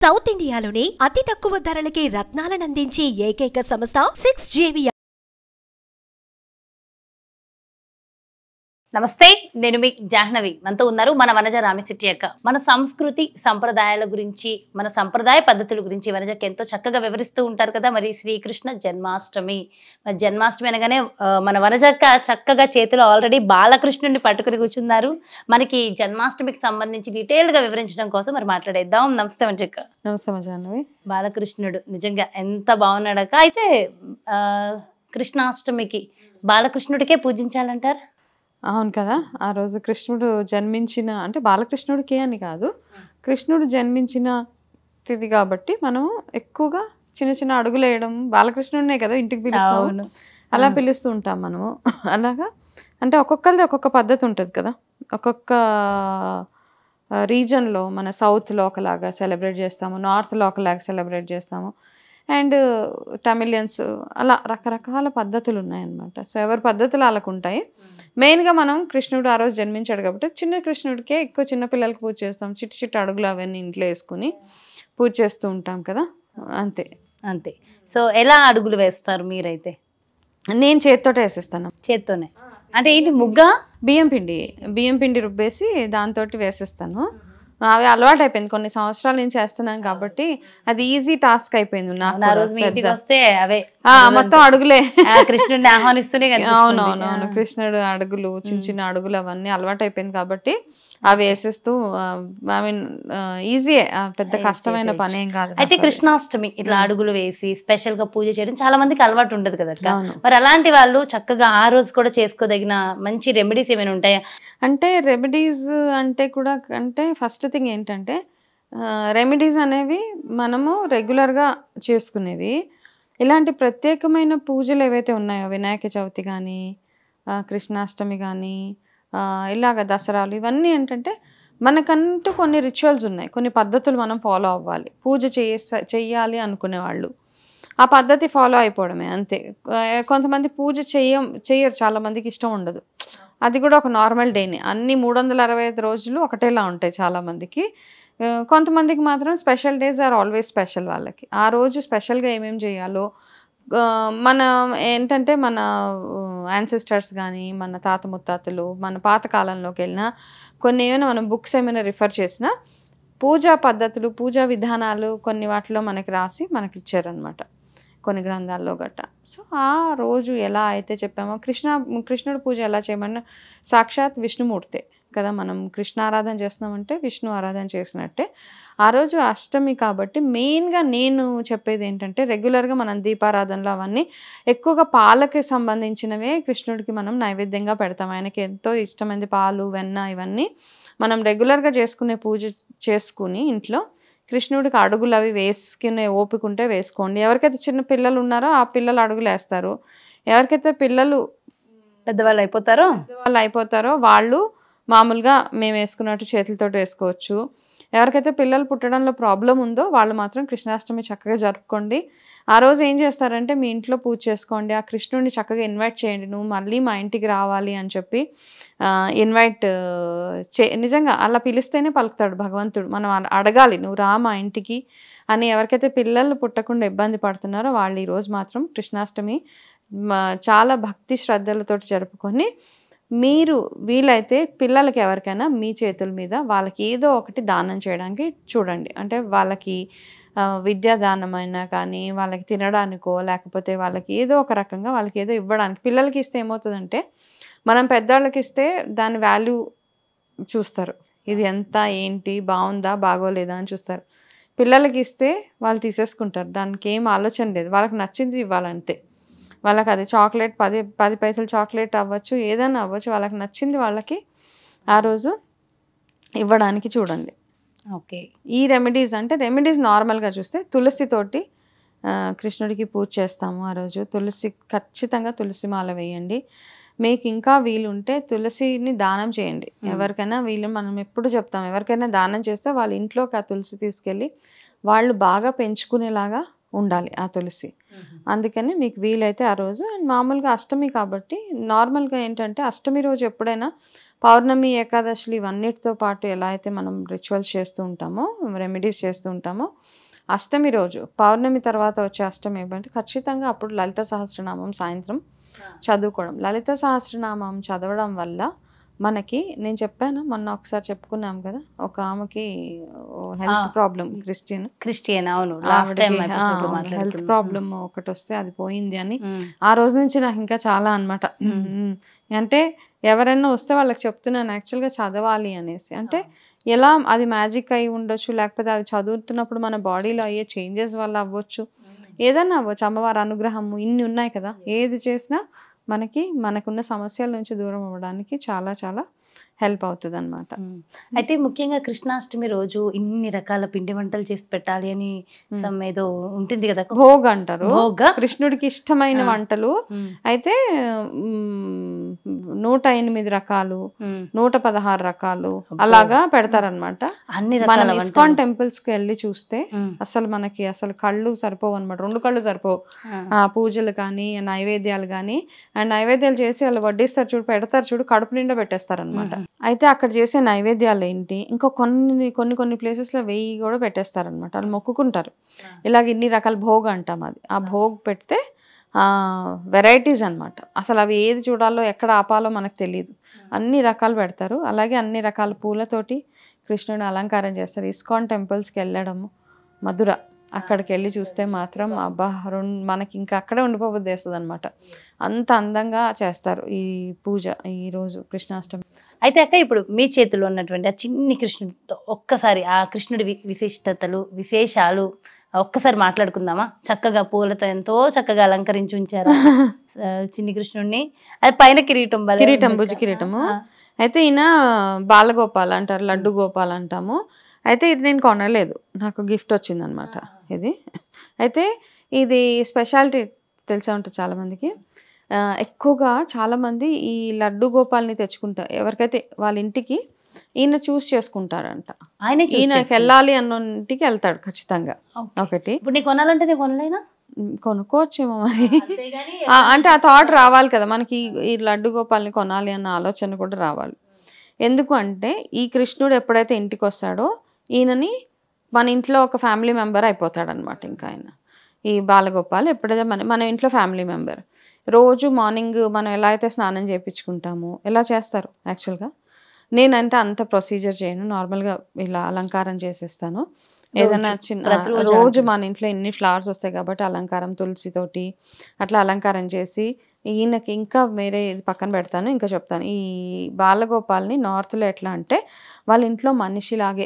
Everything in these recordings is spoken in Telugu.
సౌత్ ఇండియాలోనే అతి తక్కువ ధరలకి రత్నాలనందించే ఏకైక సంస్థ సిక్స్ జేవియా నమస్తే నేను మీ జాహ్నవి మనతో ఉన్నారు మన వనజ రామిశెట్టి అక్క మన సంస్కృతి సంప్రదాయాల గురించి మన సంప్రదాయ పద్ధతుల గురించి వనజకి ఎంతో చక్కగా వివరిస్తూ ఉంటారు కదా మరి శ్రీకృష్ణ జన్మాష్టమి మరి జన్మాష్టమి అనగానే ఆ, మన వనజక్క చక్కగా చేతిలో ఆల్రెడీ బాలకృష్ణుడిని పట్టుకుని కూర్చున్నారు మనకి జన్మాష్టమికి సంబంధించి డీటెయిల్ గా వివరించడం కోసం మరి మాట్లాడేద్దాం నమస్తే వనజక్క నమస్తే జాహ్నవి బాలకృష్ణుడు నిజంగా ఎంత బాగున్నాడక్క అయితే ఆ, కృష్ణాష్టమికి బాలకృష్ణుడికే పూజించాలంటారు అవును కదా ఆ రోజు కృష్ణుడు జన్మించిన అంటే బాలకృష్ణుడికి అని కాదు కృష్ణుడు జన్మించిన తిథి కాబట్టి మనం ఎక్కువగా చిన్న చిన్న అడుగులు వేయడం బాలకృష్ణుడినే కదా ఇంటికి పిలుస్తాం అలా అవును. పిలుస్తూ ఉంటాం మనము అలాగా అంటే ఒక్కొక్కరిది ఒక్కొక్క పద్ధతి ఉంటుంది కదా ఒక్కొక్క రీజన్లో మన సౌత్లో ఒకలాగా సెలబ్రేట్ చేస్తాము నార్త్లో ఒకలాగా సెలబ్రేట్ చేస్తాము అండ్ తమిళియన్స్ అలా రకరకాల పద్ధతులు ఉన్నాయన్నమాట సో ఎవరి పద్ధతులు వాళ్ళకు ఉంటాయి మెయిన్గా మనం కృష్ణుడు ఆ రోజు జన్మించాడు కాబట్టి చిన్న కృష్ణుడికే ఎక్కువ చిన్న పిల్లలకి పూజ చేస్తాం చిట్టి చిట్టి అడుగులు అవన్నీ ఇంట్లో వేసుకుని పూజ చేస్తూ ఉంటాం కదా అంతే అంతే సో ఎలా అడుగులు వేస్తారు మీరైతే నేను చేతితోటే వేసేస్తాను చేత్తోనే అంటే ఏంటి ముగ్గా బియ్యం పిండి బియ్యం పిండి రుబ్బేసి దాంతో వేసేస్తాను అవి అలవాటు అయిపోయింది కొన్ని సంవత్సరాల నుంచి చేస్తున్నాను కాబట్టి అది ఈజీ టాస్క్ అయిపోయింది నాకు ఆ కూడా రోజు మీ ఇంటికి పెద్ద. వస్తే అవే ఆ, మొత్తం అడుగులే ఆ కృష్ణుడిని ఆహ్వానిస్తూనే కనిపిస్తుంది. అవునవునవును కృష్ణుడు అడుగులు చిన్న చిన్న అడుగులు అవన్నీ అలవాటు అయిపోయింది కాబట్టి అవి వేసేస్తూ ఐ మీన్ ఈజీయే పెద్ద Easy, కష్టమైన easy. పని ఏం కాదు అయితే నాకు అది. కృష్ణాష్టమి ఇట్లా అడుగులు వేసి స్పెషల్ గా పూజ చేయడం చాలా మందికి అలవాటు ఉండదు కదా అక్క. అవును. మరి అలాంటి వాళ్ళు చక్కగా ఆ రోజు కూడా చేసుకోదగిన మంచి రెమెడీస్ ఏమైనా ఉంటాయా అంటే రెమెడీస్ అంటే కూడా అంటే ఫస్ట్ థింగ్ ఏంటంటే రెమెడీస్ అనేవి మనము రెగ్యులర్గా చేసుకునేవి ఇలాంటి ప్రత్యేకమైన పూజలు ఏవైతే ఉన్నాయో వినాయక చవితి కానీ కృష్ణాష్టమి కానీ ఇలాగ దసరాలు ఇవన్నీ ఏంటంటే మనకంటూ కొన్ని రిచువల్స్ ఉన్నాయి కొన్ని పద్ధతులు మనం ఫాలో అవ్వాలి పూజ చేయ చెయ్యాలి అనుకునే వాళ్ళు ఆ పద్ధతి ఫాలో అయిపోవడమే అంతే ఆ, కొంతమంది పూజ చెయ్య చెయ్యరు చాలా మందికి ఇష్టం ఉండదు అది కూడా ఒక నార్మల్ డేని అన్ని మూడు వందల అరవై ఐదు రోజులు ఒకటేలా ఉంటాయి చాలా మందికి ఆ, కొంతమందికి మాత్రం special days are always special వాళ్ళకి ఆ రోజు స్పెషల్గా ఏమేమి చేయాలో ఆ, మన ఏంటంటే మన యాన్సిస్టర్స్ కానీ మన తాత ముత్తాతలు మన పాత కాలంలోకి వెళ్ళినా కొన్ని ఏమైనా మనం బుక్స్ ఏమైనా రిఫర్ చేసినా పూజా పద్ధతులు పూజా విధానాలు కొన్ని వాటిలో మనకి రాసి మనకి ఇచ్చారనమాట కొన్ని గ్రంథాల్లో గట్ట సో ఆ రోజు ఎలా అయితే చెప్పామో కృష్ణ కృష్ణుడి పూజ ఎలా చేయమన్నా సాక్షాత్ విష్ణుమూర్తే కదా మనం కృష్ణ ఆరాధన చేస్తున్నామంటే విష్ణు ఆరాధన చేసినట్టే ఆ రోజు అష్టమి కాబట్టి మెయిన్గా నేను చెప్పేది ఏంటంటే రెగ్యులర్గా మనం దీపారాధనలు అవన్నీ ఎక్కువగా పాలకి సంబంధించినవే కృష్ణుడికి మనం నైవేద్యంగా పెడతాం ఆయనకి ఎంతో ఇష్టమైనది పాలు వెన్న ఇవన్నీ మనం రెగ్యులర్గా చేసుకునే పూజ చేసుకుని ఇంట్లో కృష్ణుడికి అడుగులు అవి వేసుకునే ఓపిక ఉంటే వేసుకోండి ఎవరికైతే చిన్న పిల్లలు ఉన్నారో ఆ పిల్లలు అడుగులు వేస్తారు ఎవరికైతే పిల్లలు పెద్దవాళ్ళు అయిపోతారో వాళ్ళు అయిపోతారో వాళ్ళు మామూలుగా మేము వేసుకున్నట్టు చేతులతో వేసుకోవచ్చు ఎవరికైతే పిల్లలు పుట్టడంలో ప్రాబ్లం ఉందో వాళ్ళు మాత్రం కృష్ణాష్టమి చక్కగా జరుపుకోండి ఆ రోజు ఏం చేస్తారంటే మీ ఇంట్లో పూజ చేసుకోండి ఆ కృష్ణుడిని చక్కగా ఇన్వైట్ చేయండి నువ్వు మళ్ళీ మా ఇంటికి రావాలి అని చెప్పి ఇన్వైట్ చే నిజంగా అలా పిలిస్తేనే పలుకుతాడు భగవంతుడు మనం అలా అడగాలి నువ్వు రా మా ఇంటికి అని ఎవరికైతే పిల్లలు పుట్టకుండా ఇబ్బంది పడుతున్నారో వాళ్ళు ఈరోజు మాత్రం కృష్ణాష్టమి మ- చాలా భక్తి శ్రద్ధలతో జరుపుకొని మీరు వీలైతే పిల్లలకి ఎవరికైనా మీ చేతుల మీద వాళ్ళకి ఏదో ఒకటి దానం చేయడానికి చూడండి అంటే వాళ్ళకి ఆ, విద్యా దానమైనా కానీ వాళ్ళకి తినడానికో లేకపోతే వాళ్ళకి ఏదో ఒక రకంగా వాళ్ళకి ఏదో ఇవ్వడానికి పిల్లలకి ఇస్తే ఏమవుతుందంటే మనం పెద్దవాళ్ళకి ఇస్తే దాని వాల్యూ చూస్తారు ఇది ఎంత ఏంటి బాగుందా బాగోలేదా అని చూస్తారు పిల్లలకి ఇస్తే వాళ్ళు తీసేసుకుంటారు దానికి ఏం ఆలోచన లేదు వాళ్ళకి నచ్చింది ఇవ్వాలంతే వాళ్ళకి అది చాక్లెట్ పది పది పైసలు చాక్లెట్ అవ్వచ్చు ఏదైనా అవ్వచ్చు వాళ్ళకి నచ్చింది వాళ్ళకి ఆ రోజు ఇవ్వడానికి చూడండి ఓకే ఈ రెమెడీస్ అంటే రెమెడీస్ నార్మల్గా చూస్తే తులసితోటి ఆ, కృష్ణుడికి పూజ చేస్తాము ఆ రోజు తులసి ఖచ్చితంగా తులసి మాల వేయండి మీకు ఇంకా వీలుంటే తులసిని దానం చేయండి Hmm. ఎవరికైనా వీళ్ళు మనం ఎప్పుడు చెప్తాం ఎవరికైనా దానం చేస్తే వాళ్ళ ఇంట్లోకి ఆ తులసి తీసుకెళ్ళి వాళ్ళు బాగా పెంచుకునేలాగా ఉండాలి ఆ తులసి అందుకని మీకు వీలైతే ఆ రోజు అండ్ మామూలుగా అష్టమి కాబట్టి నార్మల్గా ఏంటంటే అష్టమి రోజు ఎప్పుడైనా పౌర్ణమి ఏకాదశులు ఇవన్నిటితో పాటు ఎలా అయితే మనం రిచువల్స్ చేస్తూ ఉంటామో రెమెడీస్ చేస్తూ ఉంటామో అష్టమి రోజు పౌర్ణమి తర్వాత వచ్చే అష్టమి ఏమంటే ఖచ్చితంగా అప్పుడు లలిత సహస్రనామం సాయంత్రం చదువుకోవడం లలిత సహస్రనామం చదవడం వల్ల మనకి నేను చెప్పాను మొన్న ఒకసారి చెప్పుకున్నాం కదా ఒక ఆమెకి హెల్త్ ఆ. ప్రాబ్లం క్రిస్టియన్ క్రిస్టియన్ అవును లాస్ట్ టైం హెల్త్ ప్రాబ్లమ్ ఒకటి వస్తే అది పోయింది అని ఆ రోజు నుంచి నాకు ఇంకా చాలా అనమాట మ్మ్. అంటే ఎవరైనా వస్తే వాళ్ళకి చెప్తున్నాను యాక్చువల్గా చదవాలి అనేసి అంటే ఎలా అది మ్యాజిక్ అయి ఉండొచ్చు లేకపోతే అది చదువుతున్నప్పుడు మన బాడీలో అయ్యే చేంజెస్ వల్ల అవ్వచ్చు ఏదైనా అవ్వచ్చు అమ్మవారి అనుగ్రహము ఇన్ని ఉన్నాయి కదా ఏది చేసినా మనకి మనకున్న సమస్యల నుంచి దూరం అవ్వడానికి చాలా చాలా హెల్ప్ అవుతుంది అనమాట ఉమ్. అయితే ముఖ్యంగా కృష్ణాష్టమి రోజు ఇన్ని రకాల పిండి వంటలు చేసి పెట్టాలి అని సమ్ ఏదో ఉంటుంది కదా భోగ్ అంటారు భోగ కృష్ణుడికి ఇష్టమైన ఆ. వంటలు ఉమ్, అయితే మ్, నూట ఎనిమిది రకాలు ఉమ్. నూట పదహారు రకాలు అబ్బో. అలాగా పెడతారనమాట అన్ని మనం రకాల ఇస్కాన్ వంటలు. టెంపుల్స్ కి వెళ్ళి చూస్తే ఉమ్, అసలు మనకి అసలు కళ్ళు సరిపోవు అనమాట రెండు కళ్ళు సరిపోవు ఆ, ఆ పూజలు కానీ నైవేద్యాలు కానీ అండ్ నైవేద్యాలు చేసి వాళ్ళు వడ్డిస్తారు చూడు పెడతారు చూడు కడుపు నిండా పెట్టేస్తారు అనమాట మ్మ్. అయితే అక్కడ చేసే నైవేద్యాలు ఏంటి ఇంకా కొన్ని కొన్ని కొన్ని places లో వెయ్యి కూడా పెట్టేస్తారు అనమాట వాళ్ళు మొక్కుకుంటారు ఇలాగ ఇన్ని రకాల భోగ్ అంటాం అది ఆ భోగ్ పెడితే వెరైటీస్ అన్నమాట అసలు అవి ఏది చూడాలో ఎక్కడ ఆపాలో మనకు తెలియదు అన్ని రకాలు పెడతారు అలాగే అన్ని రకాల పూలతోటి కృష్ణుని అలంకారం చేస్తారు ఇస్కాన్ టెంపుల్స్కి వెళ్ళడము మధుర అక్కడికి వెళ్ళి చూస్తే మాత్రం అబ్బా రెండు మనకి ఇంకా అక్కడే ఉండిపోబుద్ది వేస్తుంది అనమాట అంత అందంగా చేస్తారు ఈ పూజ ఈ రోజు కృష్ణాష్టమి అయితే అక్క ఇప్పుడు మీ చేతిలో ఉన్నటువంటి ఆ చిన్ని కృష్ణుడితో ఒక్కసారి ఆ కృష్ణుడి వి- విశిష్టతలు విశేషాలు ఒక్కసారి మాట్లాడుకుందామా చక్కగా పూలతో ఎంతో చక్కగా అలంకరించి ఉంచారు ఆ, చిన్ని కృష్ణుడిని అది పైన కిరీటం భలే కిరీటం, ఉంది భుజ అక్క. కిరీటము. ఆ, అయితే ఈయన బాలగోపాల్ అంటారు లడ్డు గోపాల్ అంటాము అయితే ఇది నేను కొనలేదు నాకు గిఫ్ట్ వచ్చిందనమాట ఇది అయితే ఇది స్పెషాలిటీ తెలిసే ఉంటుంది చాలా మందికి ఆ, ఎక్కువగా చాలా మంది ఈ లడ్డు గోపాల్ని తెచ్చుకుంటారు ఎవరికైతే వాళ్ళ ఇంటికి ఈయన చూస్ చేసుకుంటారంట ఆయనే choose ఈయన చేసుకున్నాడు. వెళ్ళాలి అన్న ఇంటికి వెళ్తాడు ఖచ్చితంగా Okay. ఒకటి ఇప్పుడు నీకు కొనాలంటే నేను కొనలేనా ఉమ్, కొనుక్కోవచ్చేమో మరి ఆ, అంటే ఆ థాట్ రావాలి కదా మనకి ఈ- ఈ లడ్డు గోపాల్ని కొనాలి అన్న ఆలోచన కూడా రావాలి ఎందుకు అంటే ఈ కృష్ణుడు ఎప్పుడైతే ఇంటికి వస్తాడో ఈయనని మన ఇంట్లో ఒక ఫ్యామిలీ మెంబర్ అయిపోతాడు అనమాట ఇంకా ఆయన ఈ బాలగోపాల్ ఎప్పుడైతే మన మన ఇంట్లో ఫ్యామిలీ మెంబర్ రోజు మార్నింగ్ మనం ఎలా అయితే స్నానం చేయించుకుంటామో ఎలా చేస్తారు యాక్చువల్గా నేనంటే అంత ప్రొసీజర్ చేయను నార్మల్గా ఇలా అలంకారం చేసేస్తాను ఏదైనా చిన్న ప్రతిరోజు రోజు అలంకరిస్తాం. మన ఇంట్లో ఎన్ని ఫ్లవర్స్ వస్తాయి కాబట్టి అలంకారం తులసితోటి అట్లా అలంకారం చేసి ఈయనకి ఇంకా వేరే ఇది పక్కన పెడతాను ఇంకా చెప్తాను ఈ బాలగోపాల్ని నార్త్లో ఎట్లా అంటే వాళ్ళ ఇంట్లో మనిషిలాగే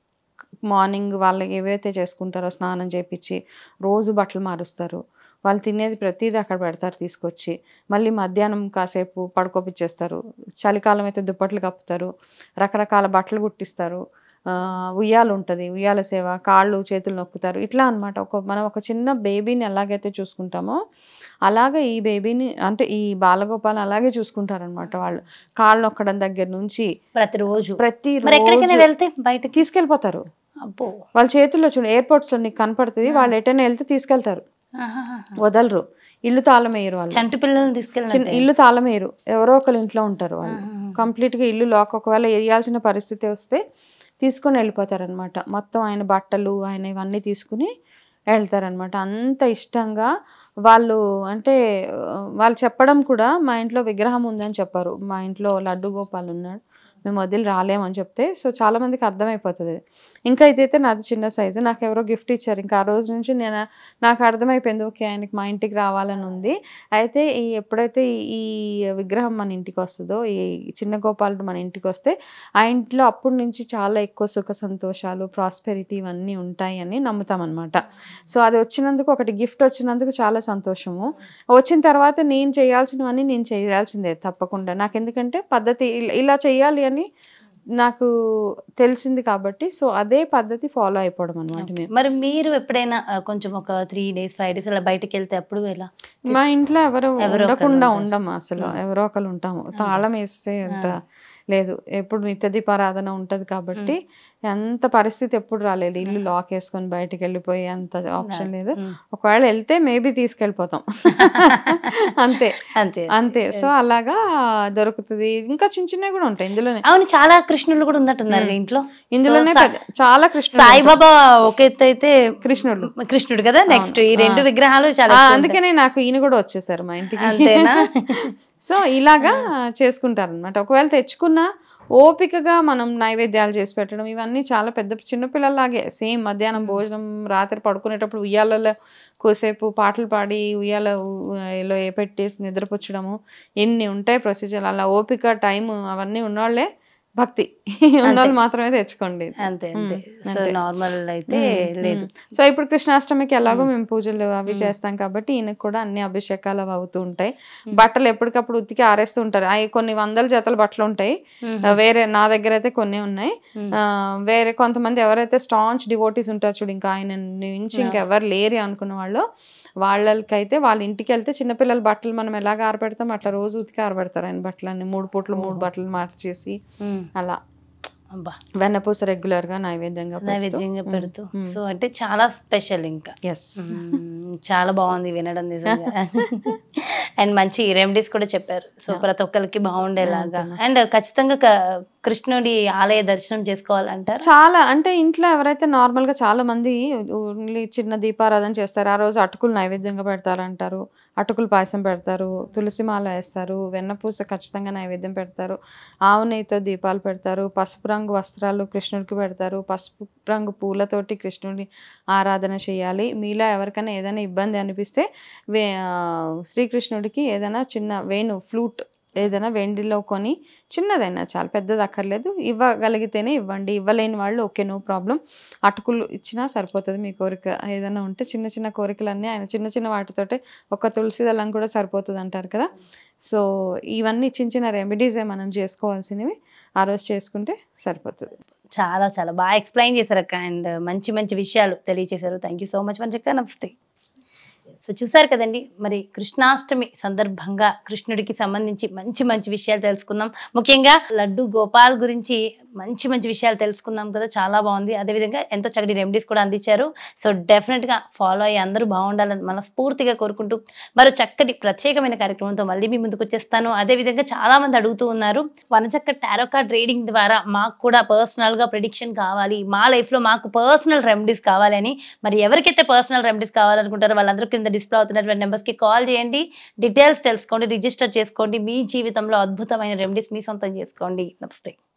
మార్నింగ్ వాళ్ళకి ఏవైతే చేసుకుంటారో స్నానం చేపించి రోజు బట్టలు మారుస్తారు వాళ్ళు తినేది ప్రతిదీ అక్కడ పెడతారు తీసుకొచ్చి మళ్ళీ మధ్యాహ్నం కాసేపు పడుకోపిచ్చేస్తారు చలికాలం అయితే దుప్పట్లు కప్పుతారు రకరకాల బట్టలు కుట్టిస్తారు ఆ, ఉయ్యాలు ఉంటుంది ఉయ్యాల సేవ కాళ్ళు చేతులు నొక్కుతారు ఇట్లా అన్నమాట ఒక మనం ఒక చిన్న బేబీని ఎలాగైతే చూసుకుంటామో అలాగే ఈ బేబీని అంటే ఈ బాలగోపాలను అలాగే చూసుకుంటారనమాట వాళ్ళు కాళ్ళు నొక్కడం దగ్గర నుంచి ప్రతిరోజు ప్రతి మరి ఎక్కడికైనా రోజు వెళ్తే బయటకి తీసుకెళ్ళిపోతారు అబ్బో వాళ్ళ చేతుల్లో చూడు ఎయిర్పోర్ట్స్ లో నీకు కనపడుతుంది వాళ్ళు ఎటైనా వెళ్తే తీసుకెళ్తారు ఆహాహా. వదలరు ఇల్లు తాళం వేయరు వాళ్ళు చంటి పిల్లల్ని చిన్న తీసుకెళ్ళి ఇల్లు తాళం వేయరు ఎవరో ఒకరి ఇంట్లో ఉంటారు వాళ్ళు కంప్లీట్ గా ఇల్లు లాక్ ఒకవేళ వేయాల్సిన పరిస్థితి వస్తే తీసుకొని వెళ్ళిపోతారనమాట మొత్తం ఆయన బట్టలు ఆయన ఇవన్నీ తీసుకుని వెళ్తారనమాట అంత ఇష్టంగా వాళ్ళు అంటే ఆ, వాళ్ళు చెప్పడం కూడా మా ఇంట్లో విగ్రహం ఉందని చెప్పారు మా ఇంట్లో లడ్డు గోపాల్ ఉన్నాడు మేము వదిలి రాలేమని చెప్తే సో చాలా మందికి అర్థమైపోతుంది ఇది. ఇంకా ఇదైతే నాది చిన్న సైజు నాకు ఎవరో గిఫ్ట్ ఇచ్చారు ఇంకా ఆ రోజు నుంచి నేను నాకు అర్థమైపోయింది ఓకే ఆయనకి మా ఇంటికి రావాలని ఉంది అయితే ఈ ఎప్పుడైతే ఈ విగ్రహం మన ఇంటికి వస్తుందో ఈ చిన్న గోపాలుడు మన ఇంటికి వస్తే ఆ ఇంట్లో అప్పటి నుంచి చాలా ఎక్కువ సుఖ సంతోషాలు ప్రాస్పెరిటీ ఇవన్నీ ఉంటాయి అని నమ్ముతాం అనమాట సో అది వచ్చినందుకు ఒకటి గిఫ్ట్ వచ్చినందుకు చాలా సంతోషము వచ్చిన తర్వాత నేను చేయాల్సినవన్నీ నేను చేయాల్సిందే తప్పకుండా నాకు ఎందుకంటే పద్ధతి ఇలా- ఇలా చేయాలి అని నాకు తెలిసింది కాబట్టి సో అదే పద్ధతి ఫాలో అయిపోవడం అనమాట మేము మరి మీరు ఎప్పుడైనా ఆ, కొంచెం ఒక త్రీ డేస్ ఫైవ్ డేస్ అలా బయటకి వెళ్తే అప్పుడు ఎలా మా ఇంట్లో ఎవరు ఎవరో ఒకరు ఉండకుండా ఉంటారు. ఉండము అసలు Hmm. ఎవరో ఒకరు ఉంటాము తాళం వేస్తే ఎంత లేదు ఎప్పుడు నిత్య దీపారాధన ఉంటది కాబట్టి ఎంత పరిస్థితి ఎప్పుడు రాలేదు ఇల్లు లాక్ వేసుకొని బయటికి వెళ్ళిపోయి అంత ఆప్షన్ లేదు ఉమ్. ఒకవేళ వెళ్తే మేబీ తీసుకెళ్ళిపోతాం అంతే అంతే అంతే సో అలాగా దొరుకుతుంది ఇంకా చిన్న చిన్నవి కూడా ఉంటాయి ఇందులోనే అవును చాలా కృష్ణులు కూడా ఉన్నట్టున్నారు ఉమ్. ఇంట్లో ఇందులోనే సో, పెద్ద- చాలా కృష్ణుడు సాయిబాబా ఒక ఎత్తు అయితే కృష్ణుడు కృష్ణుడు కదా నెక్స్ట్ ఈ అవును. రెండు ఆ. విగ్రహాలు చాలా ఆ, ఎక్కువ ఉంటాయి. అందుకనే నాకు ఈయన కూడా వచ్చేసారు మా ఇంటికి అంతేనా? సో ఇలాగా చేసుకుంటారు అనమాట ఒకవేళ తెచ్చుకున్నా ఓపికగా మనం నైవేద్యాలు చేసి పెట్టడం ఇవన్నీ చాలా పెద్ద చిన్నపిల్లలాగే సేమ్ మధ్యాహ్నం భోజనం రాత్రి పడుకునేటప్పుడు ఉయ్యాలలో కోసేపు పాటలు పాడి ఉయ్యాలలో ఏ పెట్టేసి నిద్రపుచ్చడము ఎన్ని ఉంటాయి ప్రొసీజర్ అలా ఓపిక టైం అవన్నీ ఉన్నవాళ్ళే భక్తి ఉన్నవాళ్ళు మాత్రమే తెచ్చుకోండి అంతే అంతే ఉమ్, సో అంతే. నార్మల్ అయితే ఉమ్, లేదు ఉమ్. సో ఇప్పుడు కృష్ణాష్టమికి ఎలాగో ఉమ్. మేము పూజలు అవి ఉమ్. చేస్తాం కాబట్టి ఈయనకు కూడా అన్ని అభిషేకాలు అవి అవుతూ ఉంటాయి ఉమ్. బట్టలు ఎప్పటికప్పుడు ఉతికి ఆరేస్తూ ఉంటారు అవి కొన్ని వందల జతల బట్టలు ఉంటాయి ఉమ్. ఆ, వేరే నా దగ్గర అయితే కొన్ని ఉన్నాయి ఉమ్. ఆ, వేరే కొంతమంది ఎవరైతే స్టాంచ్ డివోటీస్ ఉంటారు చూడు ఇంకా ఆయన నుంచి Yeah. ఇంకెవరు లేరు అనుకున్న వాళ్ళు వాళ్ళకైతే వాళ్ళ ఇంటికి వెళ్తే చిన్నపిల్లల బట్టలు మనం ఎలాగ ఆరబెడతాం అట్లా రోజు ఉతికి ఆరబెడతారు ఆయన బట్టలన్నీ మూడు పూట్లు మూడు ఓహో. బట్టలు మార్చేసి ఉమ్. అలా అబ్బా వెన్నపూస రెగ్యులర్ గా నైవేద్యంగా నైవేద్యంగా పెడుతూ సో అంటే చాలా స్పెషల్ ఇంకా ఎస్ మ్మ్. చాలా బాగుంది వినడం నిజంగా అండ్ మంచి రెమెడీస్ కూడా చెప్పారు సో Yeah. ప్రతి ఒక్కరికి బాగుండేలాగా అంతేనా. అండ్ ఖచ్చితంగా క- కృష్ణుడి ఆలయ దర్శనం చేసుకోవాలంటారు చాలా అంటే ఇంట్లో ఎవరైతే నార్మల్ గా చాలా మంది ఓన్లీ చిన్న దీపారాధన చేస్తారు ఆ రోజు అటుకులు నైవేద్యంగా పెడతారంటారు అటుకులు పాయసం పెడతారు తులసి మాల వేస్తారు వెన్నపూస ఖచ్చితంగా నైవేద్యం పెడతారు ఆవు నెయ్యితో దీపాలు పెడతారు పసుపు రంగు వస్త్రాలు కృష్ణుడికి పెడతారు పసుపు రంగు పూలతోటి కృష్ణుడి ఆరాధన చేయాలి మీలో ఎవరికైనా ఏదైనా ఇబ్బంది అనిపిస్తే వే ఆ, శ్రీకృష్ణుడికి ఏదైనా చిన్న వేణు ఫ్లూట్ ఏదైనా వెండిలో కొని చిన్నదైనా చాలా పెద్దది అక్కర్లేదు ఇవ్వగలిగితేనే ఇవ్వండి ఇవ్వలేని వాళ్ళు ఓకే నో ప్రాబ్లం అటుకులు ఇచ్చినా సరిపోతుంది మీ కోరిక ఏదైనా ఉంటే చిన్న చిన్న కోరికలన్నీ ఆయన చిన్న చిన్న వాటితోటే ఒక తులసి దళం కూడా సరిపోతుంది అంటారు కదా సో ఇవన్నీ చిన్న చిన్న రెమెడీసే మనం చేసుకోవాల్సినవి ఆ రోజు చేసుకుంటే సరిపోతుంది చాలా చాలా బాగా ఎక్స్ప్లెయిన్ చేశారు అక్క అండ్ మంచి మంచి విషయాలు తెలియజేశారు థ్యాంక్ యూ సో మచ్ మంచిగా నమస్తే సో చూసారు కదండి మరి కృష్ణాష్టమి సందర్భంగా కృష్ణుడికి సంబంధించి మంచి మంచి విషయాలు తెలుసుకుందాం ముఖ్యంగా లడ్డు గోపాల్ గురించి మంచి మంచి విషయాలు తెలుసుకుందాం కదా చాలా బాగుంది అదేవిధంగా ఎంతో చక్కటి రెమెడీస్ కూడా అందించారు సో డెఫినెట్గా ఫాలో అయ్యి అందరూ బాగుండాలని మనస్ఫూర్తిగా కోరుకుంటూ మరో చక్కటి ప్రత్యేకమైన కార్యక్రమంతో మళ్ళీ మీ ముందుకు వచ్చేస్తాను అదేవిధంగా చాలా మంది అడుగుతూ ఉన్నారు వనచక్క టారో కార్డ్ రీడింగ్ ద్వారా మాకు కూడా పర్సనల్గా ప్రిడిక్షన్ కావాలి మా లైఫ్లో మాకు పర్సనల్ రెమెడీస్ కావాలి అని మరి ఎవరికైతే పర్సనల్ రెమెడీస్ కావాలనుకుంటారో వాళ్ళందరూ కింద డిస్ప్లే అవుతున్నటువంటి నెంబర్స్కి కాల్ చేయండి డీటెయిల్స్ తెలుసుకోండి రిజిస్టర్ చేసుకోండి మీ జీవితంలో అద్భుతమైన రెమెడీస్ మీ సొంతం చేసుకోండి నమస్తే